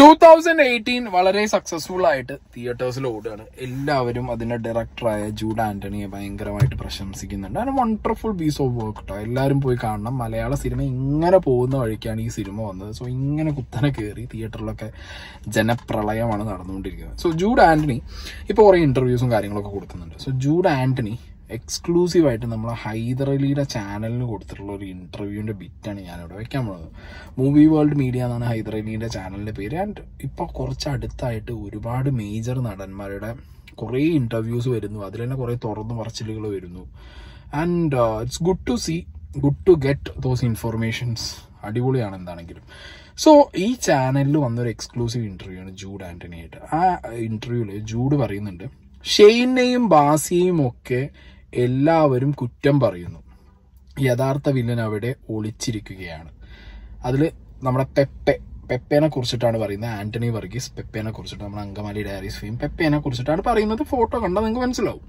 thousand eighteen വളരെ successful ആയിട്ട് തിയേറ്റേഴ്സിൽ ഓടുകയാണ് എല്ലാവരും അതിന്റെ ഡയറക്ടറായ ജൂഡ് ആന്റണിയെ ഭയങ്കരമായിട്ട് പ്രശംസിക്കുന്നുണ്ട് അതിന് വണ്ടർഫുൾ പീസ് ഓഫ് വർക്ക് കേട്ടോ എല്ലാവരും പോയി കാണണം മലയാള സിനിമ ഇങ്ങനെ പോകുന്ന വഴിക്കാണ് ഈ സിനിമ വന്നത് സോ ഇങ്ങനെ കുത്തനെ കയറി തിയേറ്ററിലൊക്കെ ജനപ്രളയമാണ് നടന്നുകൊണ്ടിരിക്കുന്നത് സോ ജൂഡ് ആന്റണി ഇപ്പോൾ കുറേ ഇന്റർവ്യൂസും കാര്യങ്ങളൊക്കെ കൊടുക്കുന്നുണ്ട് സോ ജൂഡ് ആന്റണി എക്സ്ക്ലൂസീവ് ആയിട്ട് നമ്മൾ ഹൈദർ അലിയുടെ ചാനലിന് കൊടുത്തിട്ടുള്ള ഒരു ഇന്റർവ്യൂവിന്റെ ബിറ്റാണ് ഞാനിവിടെ വെക്കാൻ പോകുന്നത് മൂവി വേൾഡ് മീഡിയ എന്നാണ് ഹൈദർ അലിയുടെ ചാനലിന്റെ പേര് ആൻഡ് ഇപ്പോൾ കുറച്ച് അടുത്തായിട്ട് ഒരുപാട് മേജർ നടന്മാരുടെ കുറേ ഇന്റർവ്യൂസ് വരുന്നു അതിൽ തന്നെ കുറേ തുറന്നു പറച്ചിലുകൾ വരുന്നു and it's good to see good to get those informations അടിപൊളിയാണ് എന്താണെങ്കിലും സോ ഈ ചാനലിൽ വന്നൊരു എക്സ്ക്ലൂസീവ് ഇന്റർവ്യൂ ആണ് ജൂഡ് ആന്റണി ആയിട്ട് ആ ഇന്റർവ്യൂവിൽ ജൂഡ് പറയുന്നുണ്ട് ഷെയ്നെയും ബാസിയെയും ഒക്കെ എല്ലാവരും കുറ്റം പറയുന്നു യഥാർത്ഥ വില്ലൻ അവിടെ ഒളിച്ചിരിക്കുകയാണ് അതിൽ നമ്മുടെ പെപ്പെ പെപ്പേനെ കുറിച്ചിട്ടാണ് പറയുന്നത് ആന്റണി വർഗീസ് പെപ്പേനെ കുറിച്ചിട്ട് നമ്മുടെ അങ്കമാലി ഡയറീസ് ഫെയിം പെപ്പേനെ കുറിച്ചിട്ടാണ് പറയുന്നത് ഫോട്ടോ കണ്ടാൽ നിങ്ങൾക്ക് മനസ്സിലാവും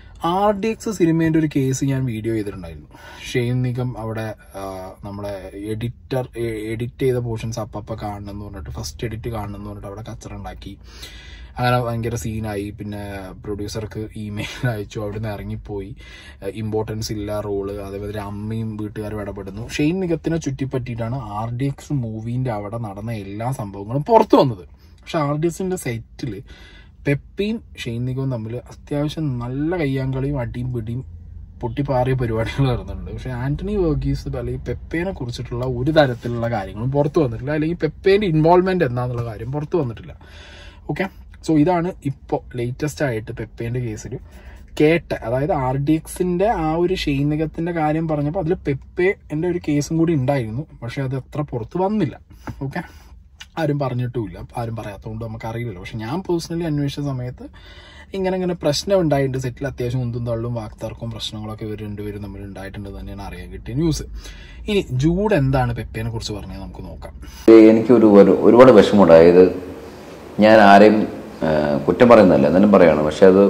ആർ ഡി എക്സ് സിനിമേന്റെ ഒരു കേസ് ഞാൻ വീഡിയോ ചെയ്തിട്ടുണ്ടായിരുന്നു ഷെയ്ൻ നിഗം അവിടെ ആ, നമ്മുടെ എഡിറ്റർ എഡിറ്റ് ചെയ്ത പോർഷൻസ് അപ്പപ്പ കാണണമെന്ന് പറഞ്ഞിട്ട് ഫസ്റ്റ് എഡിറ്റ് കാണണമെന്ന് പറഞ്ഞിട്ട് അവിടെ കച്ചറ ഉണ്ടാക്കി അങ്ങനെ ഭയങ്കര സീനായി പിന്നെ പ്രൊഡ്യൂസർക്ക് ഇമെയിൽ അയച്ചു അവിടുന്ന് ഇറങ്ങിപ്പോയി ഇമ്പോർട്ടൻസ് ഇല്ല റോള് അതേപോലെ അമ്മയും വീട്ടുകാരും ഇടപെടുന്നു ഷെയ്ൻ നിഗത്തിനെ ചുറ്റിപ്പറ്റിയിട്ടാണ് ആർ ഡി എക്സ് മൂവിന്റെ അവിടെ നടന്ന എല്ലാ സംഭവങ്ങളും പുറത്തു വന്നത് പക്ഷെ ആർ ഡി എക്സിന്റെ സെറ്റിൽ പെപ്പിയും ഷെയ്ൻ നിഗവും തമ്മിൽ അത്യാവശ്യം നല്ല കയ്യാങ്കളിയും അടിയും പിടിയും പൊട്ടിപ്പാറിയ പരിപാടികൾ നടന്നുണ്ട് പക്ഷെ ആന്റണി വർഗീസ് അല്ലെങ്കിൽ പെപ്പേനെ കുറിച്ചിട്ടുള്ള ഒരു തരത്തിലുള്ള കാര്യങ്ങളും പുറത്തു വന്നിട്ടില്ല അല്ലെങ്കിൽ പെപ്പേന്റെ ഇൻവോൾവ്മെന്റ് എന്താന്നുള്ള കാര്യം പുറത്തു വന്നിട്ടില്ല ഓക്കെ സോ ഇതാണ് ഇപ്പോൾ ലേറ്റസ്റ്റ് ആയിട്ട് പെപ്പേന്റെ കേസിൽ കേട്ട അതായത് ആർ ഡി എക്സിന്റെ ആ ഒരു ഷെയ്നികത്തിന്റെ കാര്യം പറഞ്ഞപ്പോൾ അതിൽ പെപ്പെ എന്റെ ഒരു കേസും കൂടി ഉണ്ടായിരുന്നു പക്ഷെ അത് അത്ര പുറത്ത് വന്നില്ല ഓക്കെ ആരും പറഞ്ഞിട്ടുമില്ല ആരും പറയാത്തതുകൊണ്ട് നമുക്ക് അറിയില്ലല്ലോ പക്ഷെ ഞാൻ പേഴ്സണലി അന്വേഷിച്ച സമയത്ത് ഇങ്ങനെ ഇങ്ങനെ പ്രശ്നം ഉണ്ടായിട്ടുണ്ട് സെറ്റിൽ അത്യാവശ്യം ഉന്തും തള്ളും വാക്തർക്കവും പ്രശ്നങ്ങളൊക്കെ ഇവർ രണ്ടുപേരും തമ്മിൽ ഉണ്ടായിട്ടുണ്ട് തന്നെയാണ് അറിയാൻ കിട്ടിയ ന്യൂസ് ഇനി ജൂഡ് എന്താണ് പെപ്പേനെ കുറിച്ച് പറഞ്ഞത് നമുക്ക് നോക്കാം എനിക്കൊരു ഒരു ഒരുപാട് വിഷമമുണ്ട് അതായത് ഞാൻ ആരെയും ആ, കുറ്റം പറയുന്നതല്ല എന്നാലും പറയാണ് പക്ഷെ അത്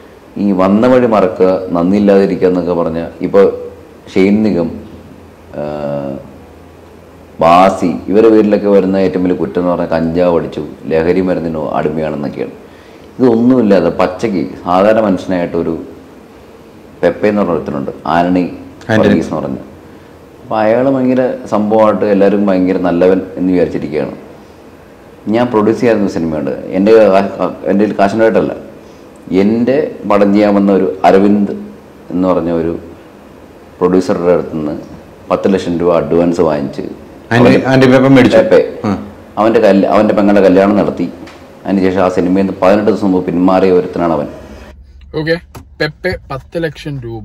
ഈ വന്ന വഴി മറക്കുക നന്ദിയില്ലാതിരിക്കുക എന്നൊക്കെ പറഞ്ഞ ഇപ്പോൾ ഷെയ്ൻ നിഗം ആ, ബാസി ഇവരുടെ പേരിലൊക്കെ വരുന്ന ഏറ്റവും വലിയ കുറ്റം എന്ന് പറഞ്ഞാൽ കഞ്ചാവ് അടിച്ചു ലഹരി മരുന്നിനോ അടിമയാണെന്നൊക്കെയാണ് ഇതൊന്നുമില്ലാതെ പച്ചയ്ക്ക് സാധാരണ മനുഷ്യനായിട്ടൊരു പെപ്പ എന്ന് പറഞ്ഞ ഒരുത്തനുണ്ട് ആനണി വർഗീസ് എന്ന് പറഞ്ഞു അപ്പോൾ അയാൾ ഭയങ്കര സംഭവമായിട്ട് എല്ലാവരും ഭയങ്കര നല്ലവൻ എന്ന് വിചാരിച്ചിരിക്കുകയാണ് ഞാൻ പ്രൊഡ്യൂസ് ചെയ്യാറുന്ന സിനിമയുണ്ട് എൻ്റെ കാ- എൻ്റെ കയ്യിൽ കാശിനായിട്ടല്ല എൻ്റെ പടം ചെയ്യാൻ വന്ന ഒരു അരവിന്ദ് എന്ന് പറഞ്ഞ ഒരു പ്രൊഡ്യൂസറുടെ അടുത്ത് നിന്ന് പത്ത് ലക്ഷം രൂപ അഡ്വാൻസ് വാങ്ങിച്ച് ആന്റി- ആന്റി പേപ്പർ മേടിച്ചു പെപ്പെ അവൻ്റെ കല്യ അവൻ്റെ പെങ്ങളുടെ കല്യാണം നടത്തി അതിനുശേഷം ആ സിനിമയിൽ നിന്ന് പതിനെട്ട് ദിവസം മുമ്പ് പിന്മാറിയ ഒരുത്തനാണ് അവൻ ഓക്കെ പെപ്പെ പത്ത് ലക്ഷം രൂപ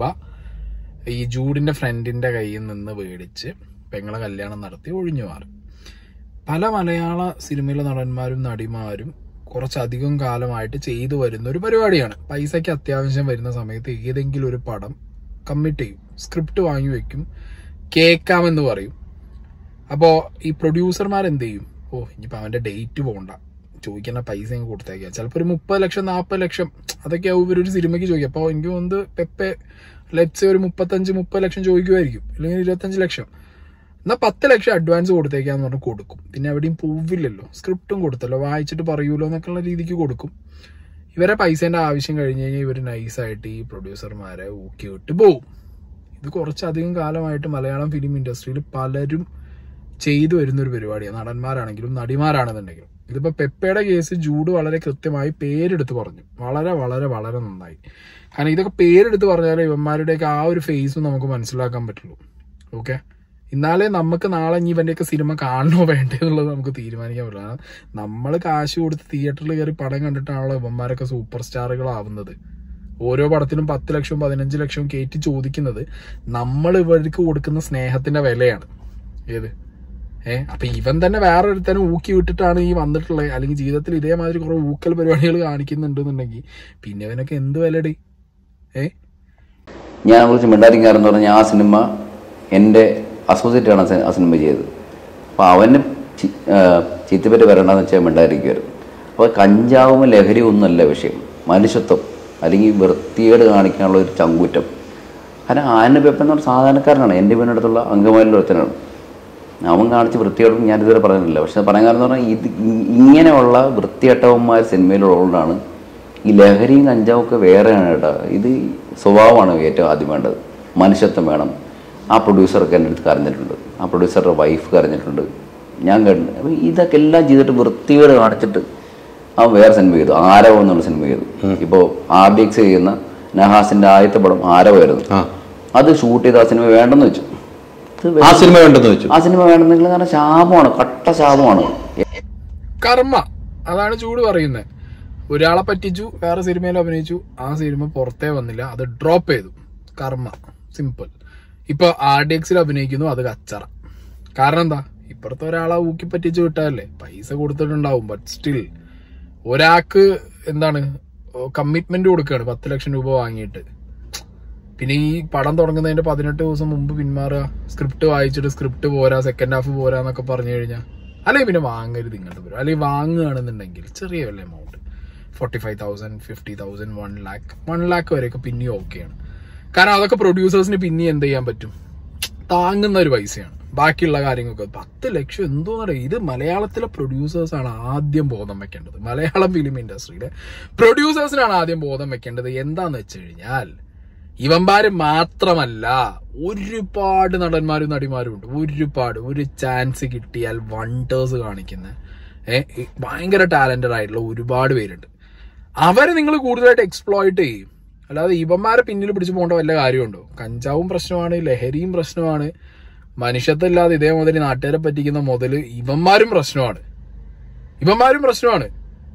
ഈ ജൂഡിന്റെ ഫ്രണ്ടിന്റെ കയ്യിൽ നിന്ന് മേടിച്ച് പെങ്ങളെ കല്യാണം നടത്തി ഒഴിഞ്ഞു മാറി പല മലയാള സിനിമയിലെ നടന്മാരും നടിമാരും കുറച്ചധികം കാലമായിട്ട് ചെയ്തു വരുന്ന ഒരു പരിപാടിയാണ് പൈസയ്ക്ക് അത്യാവശ്യം വരുന്ന സമയത്ത് ഏതെങ്കിലും ഒരു പടം കമ്മിറ്റ് ചെയ്യും സ്ക്രിപ്റ്റ് വാങ്ങി വെക്കും കേൾക്കാമെന്ന് പറയും അപ്പോ ഈ പ്രൊഡ്യൂസർമാർ എന്ത് ചെയ്യും ഓ ഇനിയിപ്പോ അവന്റെ ഡേറ്റ് പോകണ്ട ചോദിക്കുന്ന പൈസ അങ്ങ് കൊടുത്തേക്കാം ചിലപ്പോൾ ഒരു മുപ്പത് ലക്ഷം നാൽപ്പത് ലക്ഷം അതൊക്കെ ആവും ഇവരൊരു സിനിമയ്ക്ക് ചോദിക്കുക അപ്പോൾ എനിക്ക് തോന്നുന്നത് പെപ്പെ ലെറ്റ്സ് ഒരു മുപ്പത്തഞ്ച് മുപ്പത് ലക്ഷം ചോദിക്കുമായിരിക്കും അല്ലെങ്കിൽ ഇരുപത്തഞ്ച് ലക്ഷം എന്നാൽ പത്ത് ലക്ഷം അഡ്വാൻസ് കൊടുത്തേക്കാന്ന് പറഞ്ഞ് കൊടുക്കും പിന്നെ എവിടെയും പോവില്ലല്ലോ സ്ക്രിപ്റ്റും കൊടുത്തല്ലോ വായിച്ചിട്ട് പറയൂലോ എന്നൊക്കെയുള്ള രീതിക്ക് കൊടുക്കും ഇവരെ പൈസേന്റെ ആവശ്യം കഴിഞ്ഞ് കഴിഞ്ഞാൽ ഇവർ നൈസായിട്ട് ഈ പ്രൊഡ്യൂസർമാരെ ഊക്കി വിട്ട് പോവും ഇത് കുറച്ചധികം കാലമായിട്ട് മലയാളം ഫിലിം ഇൻഡസ്ട്രിയിൽ പലരും ചെയ്തു വരുന്ന ഒരു പരിപാടിയാണ് നടന്മാരാണെങ്കിലും നടിമാരാണെന്നുണ്ടെങ്കിലും ഇതിപ്പോ പെപ്പയുടെ കേസ് ജൂഡ് വളരെ കൃത്യമായി പേരെടുത്ത് പറഞ്ഞു വളരെ വളരെ വളരെ നന്നായി കാരണം ഇതൊക്കെ പേരെടുത്ത് പറഞ്ഞാലേ ഇവന്മാരുടെയൊക്കെ ആ ഒരു ഫേസും നമുക്ക് മനസ്സിലാക്കാൻ പറ്റുള്ളൂ ഓക്കെ എന്നാലേ നമുക്ക് നാളെ ഇനി ഇവന്റെയൊക്കെ സിനിമ കാണണോ വേണ്ടേ എന്നുള്ളത് നമുക്ക് തീരുമാനിക്കാൻ പറ്റില്ല കാരണം നമ്മൾ കാശ് കൊടുത്ത് തിയേറ്ററിൽ കയറി പടം കണ്ടിട്ടാണല്ലോ ഇവന്മാരൊക്കെ സൂപ്പർ സ്റ്റാറുകളാവുന്നത് ഓരോ പടത്തിനും പത്ത് ലക്ഷം പതിനഞ്ച് ലക്ഷം കയറ്റി ചോദിക്കുന്നത് നമ്മൾ ഇവർക്ക് കൊടുക്കുന്ന സ്നേഹത്തിന്റെ വിലയാണ് ഏത് ഏ അപ്പൊ ഇവൻ തന്നെ വേറെ ഒരുത്തനെ ഊക്കി വിട്ടിട്ടാണ് ഈ വന്നിട്ടുള്ളത് അല്ലെങ്കിൽ ജീവിതത്തിൽ ഇതേമാതിരി കുറെ ഊക്കൽ പരിപാടികൾ കാണിക്കുന്നുണ്ടെന്നുണ്ടെങ്കിൽ പിന്നെ ഇവനൊക്കെ എന്ത് വിലടി ഏ ഞാൻ കുറിച്ച് മിണ്ടാരിക്കാരെന്ന് പറഞ്ഞാൽ ആ സിനിമ എൻ്റെ അസോസിയേറ്റാണ് ആ സി- ആ സിനിമ ചെയ്തത് അപ്പോൾ അവന് ചി- ആ, ചീത്തപ്പറ്റി വരണ്ടെന്ന് വെച്ചാൽ മിണ്ടായിരിക്കുമായിരുന്നു അപ്പോൾ കഞ്ചാവും ലഹരിയും ഒന്നുമല്ല വിഷയം മനുഷ്യത്വം അല്ലെങ്കിൽ വൃത്തികേട് കാണിക്കാനുള്ള ഒരു ചങ്കൂറ്റം കാരണം ആന പെപ്പൻ എന്ന് പറഞ്ഞ സാധാരണക്കാരനാണ് എൻ്റെ വീടിനടുത്തുള്ള അങ്കമാലിൻ്റെ ഒരുത്തനാണ് അവൻ കാണിച്ച് വൃത്തികേടും ഞാൻ ഇതുവരെ പറഞ്ഞിട്ടില്ല പക്ഷെ പറയാൻ കാരണം എന്ന് പറഞ്ഞാൽ ഇത് ഇ- ഇങ്ങനെയുള്ള വൃത്തികെട്ടവന്മാർ സിനിമയിലുള്ളതുകൊണ്ടാണ് ഈ ലഹരിയും കഞ്ചാവും ഒക്കെ വേറെയാണ് കേട്ടോ ഇത് സ്വഭാവമാണ് ഏറ്റവും ആദ്യം വേണ്ടത് മനുഷ്യത്വം വേണം ആ പ്രൊഡ്യൂസറൊക്കെ എൻ്റെ അടുത്ത് കരഞ്ഞിട്ടുണ്ട് ആ പ്രൊഡ്യൂസറുടെ വൈഫ് കരഞ്ഞിട്ടുണ്ട് ഞാൻ കേട്ടിട്ടുണ്ട് അപ്പോൾ ഇതൊക്കെ എല്ലാം ചെയ്തിട്ട് വൃത്തികേട് കാണിച്ചിട്ട് അവൻ വേറെ സിനിമ ചെയ്തു ആരവം എന്നുള്ള സിനിമ ചെയ്തു ഇപ്പോൾ ആർ ഡി എക്സ് ചെയ്യുന്ന നഹാസിൻ്റെ ആദ്യത്തെ പടം ആരവമായിരുന്നു ആ അത് ഷൂട്ട് ചെയ്ത് ആ സിനിമ വേണ്ടെന്ന് വെച്ചു ഇത് ആ സിനിമ വേണ്ടെന്ന് വെച്ചു ആ സിനിമ വേണമെന്നെങ്കിൽ കാരണം ശാപമാണ് കട്ട ശാപമാണ് കർമ്മ അതാണ് ചൂട് പറയുന്നത് ഒരാളെ പറ്റിച്ചു വേറെ സിനിമയിൽ അഭിനയിച്ചു ആ സിനിമ പുറത്തേ വന്നില്ല അത് ഡ്രോപ്പ് ചെയ്തു കർമ്മ സിമ്പിൾ ഇപ്പൊ ആർ ഡി എക്സിൽ അഭിനയിക്കുന്നു അത് കച്ചറ കാരണം എന്താ ഇപ്പുറത്തെ ഒരാളെ ഊക്കി പറ്റിച്ച് വിട്ടാലേ പൈസ കൊടുത്തിട്ടുണ്ടാവും ബട്ട് സ്റ്റിൽ ഒരാൾക്ക് എന്താണ് കമ്മിറ്റ്മെന്റ് കൊടുക്കുകയാണ് പത്ത് ലക്ഷം രൂപ വാങ്ങിയിട്ട് പിന്നെ ഈ പടം തുടങ്ങുന്നതിന്റെ പതിനെട്ട് ദിവസം മുമ്പ് പിന്മാറുക സ്ക്രിപ്റ്റ് വായിച്ചിട്ട് സ്ക്രിപ്റ്റ് പോരാ സെക്കൻഡ് ഹാഫ് പോരാ എന്നൊക്കെ പറഞ്ഞു കഴിഞ്ഞാൽ അല്ലെങ്കിൽ പിന്നെ വാങ്ങരുത് ഇങ്ങോട്ട് വരും അല്ലെങ്കിൽ വാങ്ങുകയാണെന്നുണ്ടെങ്കിൽ ചെറിയ വല്ല amount forty five thousand fifty thousand one lakh one lakh വരെയൊക്കെ പിന്നെയും ഓക്കെയാണ് കാരണം അതൊക്കെ പ്രൊഡ്യൂസേഴ്സിന് പിന്നെ എന്ത് ചെയ്യാൻ പറ്റും താങ്ങുന്ന ഒരു പൈസയാണ് ബാക്കിയുള്ള കാര്യങ്ങൾക്ക് പത്ത് ലക്ഷം എന്തോന്നറിയാം ഇത് മലയാളത്തിലെ പ്രൊഡ്യൂസേഴ്സ് ആണ് ആദ്യം ബോധം വെക്കേണ്ടത് മലയാളം ഫിലിം ഇൻഡസ്ട്രിയിലെ പ്രൊഡ്യൂസേഴ്സിനാണ് ആദ്യം ബോധം വെക്കേണ്ടത് എന്താന്ന് വെച്ച് കഴിഞ്ഞാൽ ഇവന്മാര് മാത്രമല്ല ഒരുപാട് നടന്മാരും നടിമാരും ഉണ്ട് ഒരുപാട് ഒരു ചാൻസ് കിട്ടിയാൽ വണ്ടേഴ്സ് കാണിക്കുന്ന ഏഹ് ഭയങ്കര ടാലന്റഡ് ആയിട്ടുള്ള ഒരുപാട് പേരുണ്ട് അവരെ നിങ്ങൾ കൂടുതലായിട്ട് എക്സ്പ്ലോയിറ്റ് ചെയ്യും അല്ലാതെ ഇവന്മാരെ പിന്നിൽ പിടിച്ചു പോകേണ്ട വല്ല കാര്യമുണ്ടോ കഞ്ചാവും പ്രശ്നമാണ് ലഹരിയും പ്രശ്നമാണ് മനുഷ്യത്വം ഇല്ലാതെ ഇതേമാതിരി നാട്ടുകാരെ പറ്റിക്കുന്ന മുതല് ഇവന്മാരും പ്രശ്നമാണ് ഇവന്മാരും പ്രശ്നമാണ്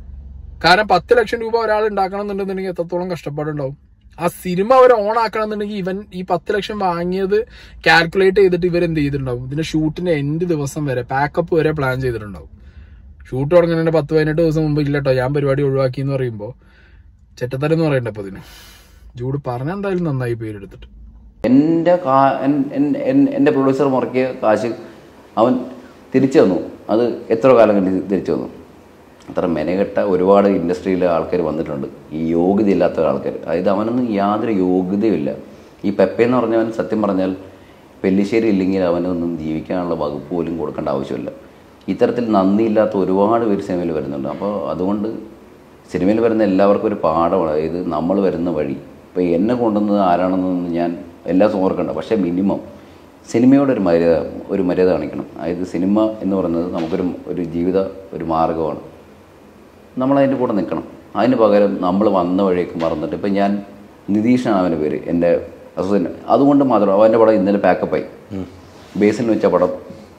കാരണം പത്ത് ലക്ഷം രൂപ ഒരാൾ ഉണ്ടാക്കണം എന്നുണ്ടെന്നുണ്ടെങ്കിൽ എത്രത്തോളം കഷ്ടപ്പാടുണ്ടാവും ആ സിനിമ അവർ ഓൺ ആക്കണം എന്നുണ്ടെങ്കിൽ ഇവൻ ഈ പത്ത് ലക്ഷം വാങ്ങിയത് കാൽക്കുലേറ്റ് ചെയ്തിട്ട് ഇവർ എന്ത് ചെയ്തിട്ടുണ്ടാവും ഇതിന്റെ ഷൂട്ടിന്റെ എൻഡ് ദിവസം വരെ പാക്കപ്പ് വരെ പ്ലാൻ ചെയ്തിട്ടുണ്ടാവും ഷൂട്ട് തുടങ്ങുന്നതിന്റെ പത്ത് പതിനെട്ട് ദിവസം മുമ്പ് ഇല്ലട്ടോ ഞാൻ പരിപാടി ഒഴിവാക്കി എന്ന് പറയുമ്പോൾ ചെറ്റത്തരം എന്ന് പറയണ്ട അപ്പൊ ഇതിന് ജൂഡ് പറഞ്ഞ എന്തായാലും നന്നായി പേരെടുത്തിട്ട് എൻ്റെ കാ എൻ- എൻ- എൻ- എൻ്റെ പ്രൊഡ്യൂസർ മുറക്കിയ കാശ് അവൻ തിരിച്ചു തന്നു അത് എത്ര കാലം കഴിഞ്ഞ് തിരിച്ചു തന്നു അത്ര മെനകെട്ട ഒരുപാട് ഇൻഡസ്ട്രിയിലെ ആൾക്കാർ വന്നിട്ടുണ്ട് ഈ യോഗ്യതയില്ലാത്ത ആൾക്കാർ അതായത് അവനൊന്നും യാതൊരു യോഗ്യതയുമില്ല ഈ പെപ്പ എന്ന് പറഞ്ഞവൻ സത്യം പറഞ്ഞാൽ പെല്ലിശ്ശേരി ഇല്ലെങ്കിൽ അവനൊന്നും ജീവിക്കാനുള്ള വകുപ്പ് പോലും കൊടുക്കേണ്ട ആവശ്യമില്ല ഇത്തരത്തിൽ നന്ദിയില്ലാത്ത ഒരുപാട് പേര് സിനിമയിൽ വരുന്നുണ്ട് അപ്പോൾ അതുകൊണ്ട് സിനിമയിൽ വരുന്ന എല്ലാവർക്കും ഒരു പാഠമാണ് അതായത് നമ്മൾ വരുന്ന വഴി ഇപ്പോൾ എന്നെ കൊണ്ടുവന്നത് ആരാണെന്നൊന്നും ഞാൻ എല്ലാ ദിവസവും ഓർക്കണ്ട പക്ഷേ മിനിമം സിനിമയോട് ഒരു മര്യാദ ഒരു മര്യാദ കാണിക്കണം അതായത് സിനിമ എന്ന് പറയുന്നത് നമുക്കൊരു ഒരു ജീവിത ഒരു മാർഗമാണ് നമ്മളതിൻ്റെ കൂടെ നിൽക്കണം അതിന് പകരം നമ്മൾ വന്ന വഴിയൊക്കെ മറന്നിട്ട് ഇപ്പം ഞാൻ നിതീഷാണ് അവൻ്റെ പേര് എൻ്റെ അസോസിയറ്റ് അതുകൊണ്ട് മാത്രം അവൻ്റെ പടം ഇന്നലെ പാക്കപ്പായി ബേസിലിന് വെച്ച പടം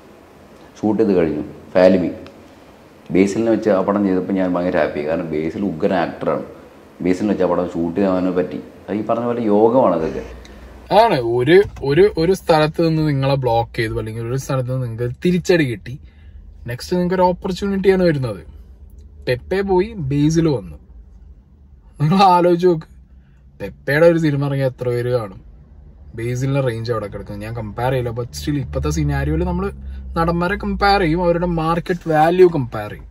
ഷൂട്ട് ചെയ്ത് കഴിഞ്ഞു ഫാലിമി ബേസിലിനെ വെച്ച് ആ പടം ചെയ്തപ്പോൾ ഞാൻ ഭയങ്കര ഹാപ്പി കാരണം ബേസിൽ ഉഗ്രൻ ആക്ടറാണ് ബേസിലിന് വെച്ച ആ പടം ഷൂട്ട് ചെയ്യാൻ പറ്റി അത് ഈ പറഞ്ഞ പോലെ യോഗമാണ് അതൊക്കെ അതാണ് ഒരു ഒരു ഒരു സ്ഥലത്ത് നിന്ന് നിങ്ങളെ ബ്ലോക്ക് ചെയ്തു അല്ലെങ്കിൽ ഒരു സ്ഥലത്ത് നിന്ന് നിങ്ങൾക്ക് തിരിച്ചടി കിട്ടി നെക്സ്റ്റ് നിങ്ങൾക്ക് ഒരു ഓപ്പർച്യൂണിറ്റിയാണ് വരുന്നത് പെപ്പെ പോയി ബേസിൽ വന്നു നിങ്ങൾ ആലോചിച്ച് നോക്ക് പെപ്പയുടെ ഒരു സിനിമ ഇറങ്ങിയ എത്ര പേര് കാണും ബേസിലിന്റെ റേഞ്ച് അവിടെ കിടക്കുന്നത് ഞാൻ കമ്പയർ ചെയ്യില്ല ബട്ട് സ്റ്റിൽ ഇപ്പോഴത്തെ സിനാരിയോയിൽ നമ്മൾ നടന്മാരെ കമ്പയർ ചെയ്യും അവരുടെ മാർക്കറ്റ് വാല്യൂ കമ്പയർ ചെയ്യും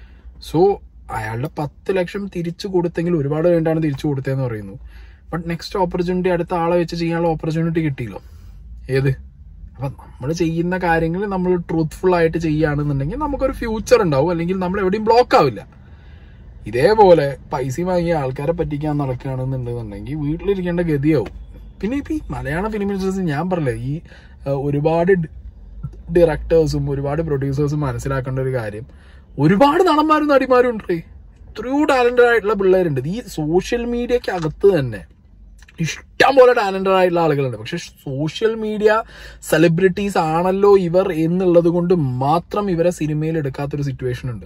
സോ അയാളുടെ പത്ത് ലക്ഷം തിരിച്ചു കൊടുത്തെങ്കിൽ ഒരുപാട് വേണ്ടാണ് തിരിച്ചു കൊടുത്തതെന്ന് പറയുന്നു ബട്ട് നെക്സ്റ്റ് ഓപ്പർച്യൂണിറ്റി അടുത്ത ആളെ വെച്ച് ചെയ്യാനുള്ള ഓപ്പർച്യൂണിറ്റി കിട്ടിയല്ലോ ഏത് അപ്പൊ നമ്മൾ ചെയ്യുന്ന കാര്യങ്ങൾ നമ്മൾ ട്രൂത്ത്ഫുൾ ആയിട്ട് ചെയ്യുകയാണെന്നുണ്ടെങ്കിൽ നമുക്കൊരു ഫ്യൂച്ചർ ഉണ്ടാവും അല്ലെങ്കിൽ നമ്മൾ എവിടെയും ബ്ലോക്ക് ആവില്ല ഇതേപോലെ പൈസ വാങ്ങിയ ആൾക്കാരെ പറ്റിക്കാൻ നടക്കുകയാണെന്നുണ്ടെന്നുണ്ടെങ്കിൽ വീട്ടിലിരിക്കേണ്ട ഗതിയാവും പിന്നെ ഇപ്പൊ ഈ മലയാള ഫിലിം ഇൻഡസ്ട്രീസ് ഞാൻ പറഞ്ഞില്ലേ ഈ ആ, ഒരുപാട് ഡയറക്ടേഴ്സും ഒരുപാട് പ്രൊഡ്യൂസേഴ്സും മനസ്സിലാക്കേണ്ട ഒരു കാര്യം ഒരുപാട് നടന്മാരും നടിമാരും ഉണ്ട് എത്രയോ ടാലന്റഡ് ആയിട്ടുള്ള പിള്ളേരുണ്ട് ഈ സോഷ്യൽ മീഡിയക്ക് അകത്ത് തന്നെ ഇഷ്ടം പോലെ ടാലന്റഡ് ആയിട്ടുള്ള ആളുകളുണ്ട് പക്ഷെ സോഷ്യൽ മീഡിയ സെലിബ്രിറ്റീസ് ആണല്ലോ ഇവർ എന്നുള്ളത് കൊണ്ട് മാത്രം ഇവരെ സിനിമയിൽ എടുക്കാത്തൊരു സിറ്റുവേഷൻ ഉണ്ട്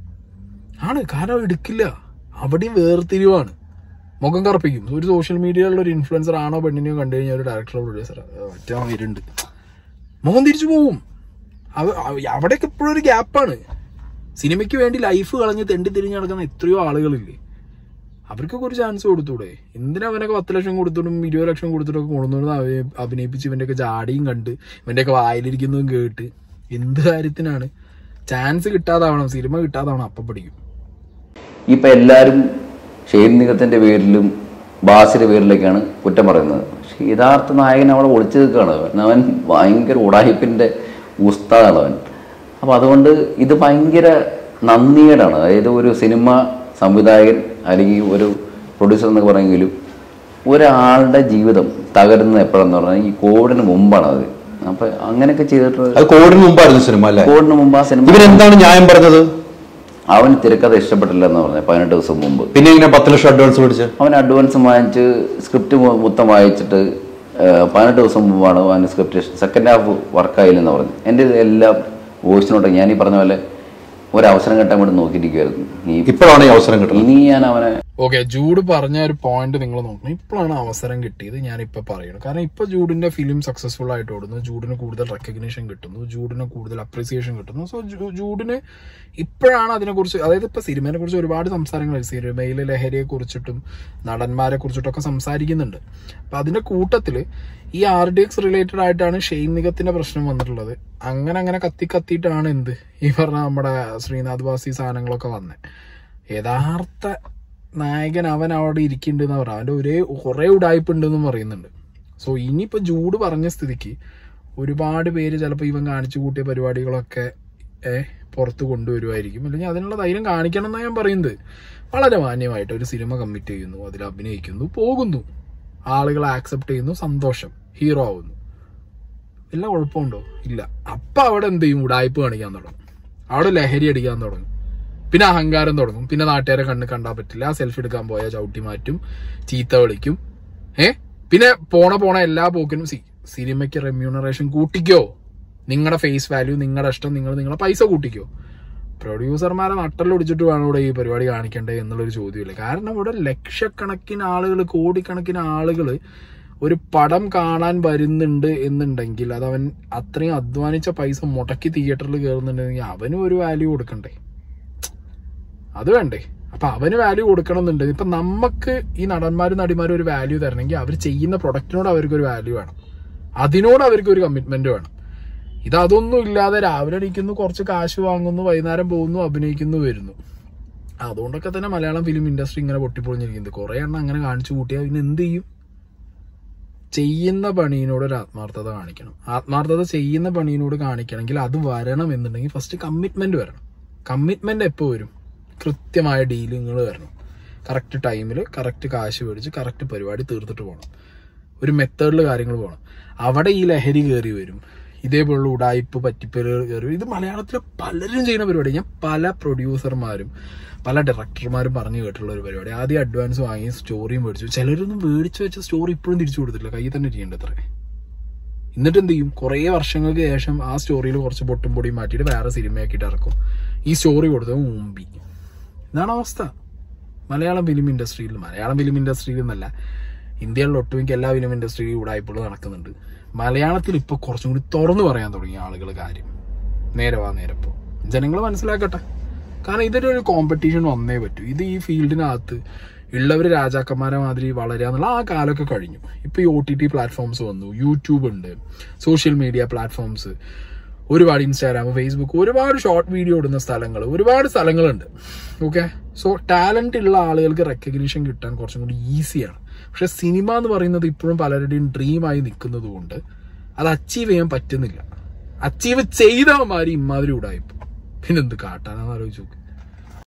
ആണ് കാരണം എടുക്കില്ല അവിടെയും വേർതിരിവാണ് മുഖം കറുപ്പിക്കും ഒരു സോഷ്യൽ മീഡിയയിലുള്ള ഒരു ഇൻഫ്ലുവൻസർ ആണോ പെണ്ണിനെയോ കണ്ടു കഴിഞ്ഞാൽ ഒരു ഡയറക്ടറോ പ്രൊഡ്യൂസർ മറ്റേ വരുന്നുണ്ട് മുഖം തിരിച്ചു പോവും അവ- അവ- അവിടെയൊക്കെ ഇപ്പോഴും ഒരു ഗ്യാപ്പാണ് സിനിമയ്ക്ക് വേണ്ടി ലൈഫ് കളഞ്ഞ് തെണ്ടി തിരിഞ്ഞ് നടക്കുന്ന എത്രയോ ആളുകളില്ലേ അവർക്കൊക്കെ ഒരു ചാൻസ് കൊടുത്തൂടെ എന്തിനാ അവനൊക്കെ പത്ത് ലക്ഷം കൊടുത്തിട്ടും ഇരുപത് ലക്ഷം കൊടുത്തിട്ടൊക്കെ കൊണ്ടുവന്ന് അവ- അഭിനയിപ്പിച്ച് ഇവന്റെയൊക്കെ ജാടിയും കണ്ട് ഇവന്റെയൊക്കെ വായിലിരിക്കുന്നതും കേട്ട് എന്ത് കാര്യത്തിനാണ് ചാൻസ് കിട്ടാതാവണം സിനിമ കിട്ടാതാവണം അപ്പം പഠിക്കും ഇപ്പം എല്ലാവരും ഷെയ്ൻ നികത്തിൻ്റെ പേരിലും ബാസിന്റെ പേരിലൊക്കെയാണ് കുറ്റം പറയുന്നത് പക്ഷെ യഥാർത്ഥ നായകൻ അവിടെ ഒളിച്ചു നിൽക്കുകയാണ് കാരണം അവൻ ഭയങ്കര ഉടായിപ്പിൻ്റെ ഉസ്താദാണ് അവൻ അപ്പോൾ അതുകൊണ്ട് ഇത് ഭയങ്കര നന്ദികേടാണ് അതായത് ഒരു സിനിമ സംവിധായകൻ അല്ലെങ്കിൽ ഒരു പ്രൊഡ്യൂസർ എന്നൊക്കെ പറയുമെങ്കിലും ഒരാളുടെ ജീവിതം തകരുന്നത് എപ്പോഴാന്ന് പറഞ്ഞാൽ ഈ കോവിഡിന് മുമ്പാണ് അത് അപ്പം അങ്ങനെയൊക്കെ ചെയ്തിട്ട് അത് കോവിഡിന് മുമ്പായിരുന്നു സിനിമ അല്ലേ കോവിഡിന് മുമ്പ് ആ സിനിമ ഇവരെന്താണ് ന്യായം പറഞ്ഞത് അവന് തിരക്കഥ ഇഷ്ടപ്പെട്ടില്ല എന്ന് പറഞ്ഞു പതിനെട്ട് ദിവസം മുമ്പ് പിന്നെ ഇങ്ങനെ പത്ത് ലക്ഷം അഡ്വാൻസ് മേടിച്ച് അവൻ അഡ്വാൻസ് വാങ്ങിച്ച് സ്ക്രിപ്റ്റ് മൊത്തം വായിച്ചിട്ട് ആ, പതിനെട്ട് ദിവസം മുമ്പാണ് അവൻ സ്ക്രിപ്റ്റ് സെക്കൻഡ് ഹാഫ് വർക്കായില്ലെന്ന് പറഞ്ഞു എൻ്റെ എല്ലാം വോയിസ് നോട്ട് ഞാൻ ഈ പറഞ്ഞ പോലെ ഒരവസരം കിട്ടാൻ വേണ്ടി നോക്കിയിരിക്കുമായിരുന്നു ഈ ഇപ്പോഴാണ് ഈ അവസരം കിട്ടുന്നത് ഇനി ഞാൻ അവനെ ഓക്കെ ജൂഡ് പറഞ്ഞ ഒരു പോയിന്റ് നിങ്ങൾ നോക്കണം ഇപ്പോഴാണ് അവസരം കിട്ടിയത് ഞാൻ ഇപ്പൊ പറയുന്നത് കാരണം ഇപ്പൊ ജൂഡിന്റെ ഫിലിം സക്സസ്ഫുൾ ആയിട്ട് ഓടുന്നു ജൂഡിന് കൂടുതൽ റെക്കഗ്നീഷൻ കിട്ടുന്നു ജൂഡിന് കൂടുതൽ അപ്രീസിയേഷൻ കിട്ടുന്നു സോ ജൂഡിന് ഇപ്പോഴാണ് അതിനെക്കുറിച്ച് അതായത് ഇപ്പൊ സിനിമയെ കുറിച്ച് ഒരുപാട് സംസാരങ്ങൾ സിനിമയിലെ ലഹരിയെ കുറിച്ചിട്ടും നടന്മാരെ കുറിച്ചിട്ടൊക്കെ സംസാരിക്കുന്നുണ്ട് അപ്പൊ അതിന്റെ കൂട്ടത്തില് ഈ ആർ ഡി എക്സ് റിലേറ്റഡ് ആയിട്ടാണ് ഷെയ്ൻ നിഗത്തിന്റെ പ്രശ്നം വന്നിട്ടുള്ളത് അങ്ങനെ അങ്ങനെ കത്തി കത്തിയിട്ടാണ് എന്ത് ഈ പറഞ്ഞ നമ്മുടെ ശ്രീനാഥ് ബാസി സാധനങ്ങളൊക്കെ വന്നത് യഥാർത്ഥ നായകൻ അവൻ അവിടെ ഇരിക്കുന്നുണ്ടെന്ന് പറയാം അവന്റെ ഒരേ കുറെ ഉടായ്പ ഉണ്ടെന്നും പറയുന്നുണ്ട് സോ ഇനിയിപ്പോ ജൂഡ് പറഞ്ഞ സ്ഥിതിക്ക് ഒരുപാട് പേര് ചിലപ്പോൾ ഇവൻ കാണിച്ചു കൂട്ടിയ പരിപാടികളൊക്കെ ഏ പുറത്ത് കൊണ്ടുവരുമായിരിക്കും അല്ലെങ്കിൽ അതിനുള്ള ധൈര്യം കാണിക്കണം എന്നാണ് ഞാൻ പറയുന്നത് വളരെ മാന്യമായിട്ട് ഒരു സിനിമ കമ്മിറ്റ് ചെയ്യുന്നു അതിൽ അഭിനയിക്കുന്നു പോകുന്നു ആളുകൾ ആക്സെപ്റ്റ് ചെയ്യുന്നു സന്തോഷം ഹീറോ ആവുന്നു വല്ല കുഴപ്പമുണ്ടോ ഇല്ല അപ്പൊ അവിടെ എന്ത് ചെയ്യും ഉടായ്പ കാണിക്കാൻ തുടങ്ങും അവിടെ ലഹരി അടിക്കാൻ തുടങ്ങും പിന്നെ അഹങ്കാരം തുടങ്ങും പിന്നെ നാട്ടുകാരെ കണ്ണ് കണ്ടാൻ പറ്റില്ല സെൽഫി എടുക്കാൻ പോയാൽ ചവിട്ടി മാറ്റും ചീത്ത വിളിക്കും ഏ പിന്നെ പോണ പോണ എല്ലാ പോക്കിനും സി സിനിമയ്ക്ക് റെമ്യൂണറേഷൻ കൂട്ടിക്കോ നിങ്ങളുടെ ഫേസ് വാല്യൂ നിങ്ങളുടെ ഇഷ്ടം നിങ്ങൾ നിങ്ങളെ പൈസ കൂട്ടിക്കോ പ്രൊഡ്യൂസർമാരെ നട്ടലൊടിച്ചിട്ട് വേണം ഇവിടെ ഈ പരിപാടി കാണിക്കണ്ടേ എന്നുള്ളൊരു ചോദ്യമില്ല കാരണം ഇവിടെ ലക്ഷക്കണക്കിന് ആളുകൾ കോടിക്കണക്കിന് ആളുകൾ ഒരു പടം കാണാൻ വരുന്നുണ്ട് എന്നുണ്ടെങ്കിൽ അത് അവൻ അത്രയും അധ്വാനിച്ച പൈസ മുടക്കി തിയേറ്ററിൽ കയറുന്നുണ്ടെങ്കിൽ അവനും ഒരു വാല്യൂ കൊടുക്കണ്ടേ അത് വേണ്ടേ അപ്പൊ അവന് വാല്യൂ കൊടുക്കണം എന്നുണ്ട് ഇപ്പൊ നമുക്ക് ഈ നടന്മാരും നടിമാരും ഒരു വാല്യൂ തരണമെങ്കിൽ അവർ ചെയ്യുന്ന പ്രൊഡക്റ്റിനോട് അവർക്ക് ഒരു വാല്യൂ വേണം അതിനോട് അവർക്ക് ഒരു കമ്മിറ്റ്മെന്റ് വേണം ഇത് അതൊന്നും ഇല്ലാതെ രാവിലെ അടിക്കുന്നു കുറച്ച് കാശ് വാങ്ങുന്നു വൈകുന്നേരം പോകുന്നു അഭിനയിക്കുന്നു വരുന്നു അതുകൊണ്ടൊക്കെ തന്നെ മലയാളം ഫിലിം ഇൻഡസ്ട്രി ഇങ്ങനെ പൊട്ടിപ്പൊളിഞ്ഞിരിക്കുന്നത് കുറെ എണ്ണം അങ്ങനെ കാണിച്ചു കൂട്ടിയാൽ പിന്നെ എന്ത് ചെയ്യും ചെയ്യുന്ന പണിയിനോട് ഒരു ആത്മാർത്ഥത കാണിക്കണം ആത്മാർത്ഥത ചെയ്യുന്ന പണിയിനോട് കാണിക്കണമെങ്കിൽ അത് വരണം എന്നുണ്ടെങ്കിൽ ഫസ്റ്റ് കമ്മിറ്റ്മെന്റ് വരണം കമ്മിറ്റ്മെന്റ് എപ്പോൾ വരും കൃത്യമായ ഡീലിങ്ങൾ വരണം കറക്റ്റ് ടൈമിൽ കറക്റ്റ് കാശ് മേടിച്ച് കറക്റ്റ് പരിപാടി തീർത്തിട്ട് പോകണം ഒരു മെത്തേഡിൽ കാര്യങ്ങൾ പോകണം അവിടെ ഈ ലഹരി കയറി വരും ഇതേപോലുള്ള ഉടായ്പ് പറ്റിപ്പലുകൾ കയറി വരും ഇത് മലയാളത്തിലെ പലരും ചെയ്യുന്ന പരിപാടി ഞാൻ പല പ്രൊഡ്യൂസർമാരും പല ഡയറക്ടർമാരും പറഞ്ഞു കേട്ടുള്ള ഒരു പരിപാടി ആദ്യം അഡ്വാൻസ് വാങ്ങി സ്റ്റോറിയും മേടിച്ചു ചിലരൊന്നും മേടിച്ചു വെച്ച സ്റ്റോറി ഇപ്പോഴും തിരിച്ചു കൊടുത്തിട്ടില്ല കയ്യിൽ തന്നെ ചെയ്യേണ്ടത് അത്രേ എന്നിട്ട് എന്ത് ചെയ്യും കുറേ വർഷങ്ങൾക്ക് ശേഷം ആ സ്റ്റോറിയിൽ കുറച്ച് പൊട്ടും പൊടിയും മാറ്റിയിട്ട് വേറെ സിനിമയാക്കിയിട്ട് ഇറക്കും ഈ സ്റ്റോറി കൊടുത്തത് മുമ്പി ഇതാണ് അവസ്ഥ മലയാളം ഫിലിം ഇൻഡസ്ട്രിയിൽ മലയാളം ഫിലിം ഇൻഡസ്ട്രിയിൽ എന്നല്ല ഇന്ത്യയിലുള്ള ഒട്ടുമിക്ക എല്ലാ ഫിലിം ഇൻഡസ്ട്രിയിലും ഉടായ്പകൾ നടക്കുന്നുണ്ട് മലയാളത്തിൽ ഇപ്പൊ കുറച്ചും കൂടി തുറന്നു പറയാൻ തുടങ്ങി ആളുകൾ കാര്യം നേരെ വാ നേരെ പോ ജനങ്ങൾ മനസ്സിലാക്കട്ടെ കാരണം ഇതൊരു ഒരു കോമ്പറ്റീഷൻ വന്നേ പറ്റൂ ഇത് ഈ ഫീൽഡിനകത്ത് ഉള്ളവർ രാജാക്കന്മാരെ മാതിരി വളരുക എന്നുള്ള ആ കാലമൊക്കെ കഴിഞ്ഞു ഇപ്പൊ ഈ ഒ ടി ടി പ്ലാറ്റ്ഫോംസ് വന്നു യൂട്യൂബ് ഉണ്ട് സോഷ്യൽ മീഡിയ പ്ലാറ്റ്ഫോംസ് ഒരുപാട് ഇൻസ്റ്റാഗ്രാം ഫേസ്ബുക്ക് ഒരുപാട് ഷോർട്ട് വീഡിയോ ഇടുന്ന സ്ഥലങ്ങൾ ഒരുപാട് സ്ഥലങ്ങളുണ്ട് ഓക്കെ സോ ടാലന്റ് ഉള്ള ആളുകൾക്ക് റെക്കഗ്നീഷൻ കിട്ടാൻ കുറച്ചും കൂടി ഈസിയാണ് പക്ഷെ സിനിമ എന്ന് പറയുന്നത് ഇപ്പോഴും പലരുടെയും ഡ്രീമായി നിൽക്കുന്നത് കൊണ്ട് അത് അച്ചീവ് ചെയ്യാൻ പറ്റുന്നില്ല അച്ചീവ് ചെയ്തവന്മാര് ഇമാതിരി ഉടായിപ്പോ പിന്നെന്ത് കാട്ടാനാന്ന് ആലോചിച്ച് നോക്ക്